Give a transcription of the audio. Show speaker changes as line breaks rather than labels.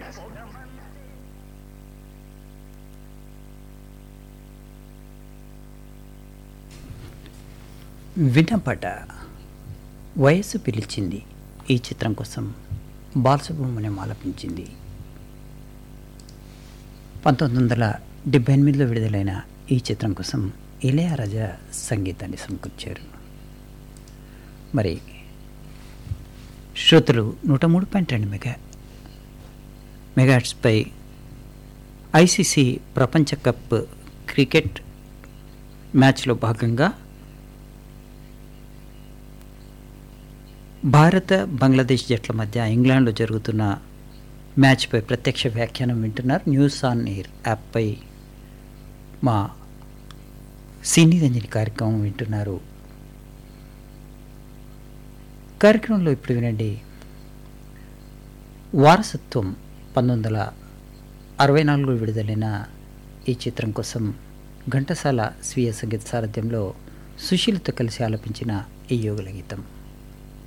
వినపట వయస్సు పిలిచింది ఈ చిత్రం కోసం బాలసుబ్రహ్మణ్యం ఆలపించింది పంతొమ్మిది వందల డెబ్బై ఎనిమిదిలో విడుదలైన ఈ చిత్రం కోసం ఇళయరాజా సంగీతాన్ని సమకూర్చారు మరి శ్రోతలు నూట మూడు పాయింట్ రెండు మెగా మెగాట్స్పై ఐసీసీ ప్రపంచ కప్ క్రికెట్ మ్యాచ్లో భాగంగా భారత బంగ్లాదేశ్ జట్ల మధ్య ఇంగ్లాండ్లో జరుగుతున్న మ్యాచ్పై ప్రత్యక్ష వ్యాఖ్యానం వింటున్నారు న్యూస్ ఆన్ ఎయిర్ యాప్పై మా సినీ రంజని కార్యక్రమం వింటున్నారు కార్యక్రమంలో ఇప్పుడు వినండి వారసత్వం పంతొమ్మిది వందల అరవై నాలుగులో విడుదలైన ఈ చిత్రం కోసం ఘంటసాల స్వీయ సంగీత సారథ్యంలో సుశీలతో కలిసి ఆలపించిన ఈ యోగుల గీతం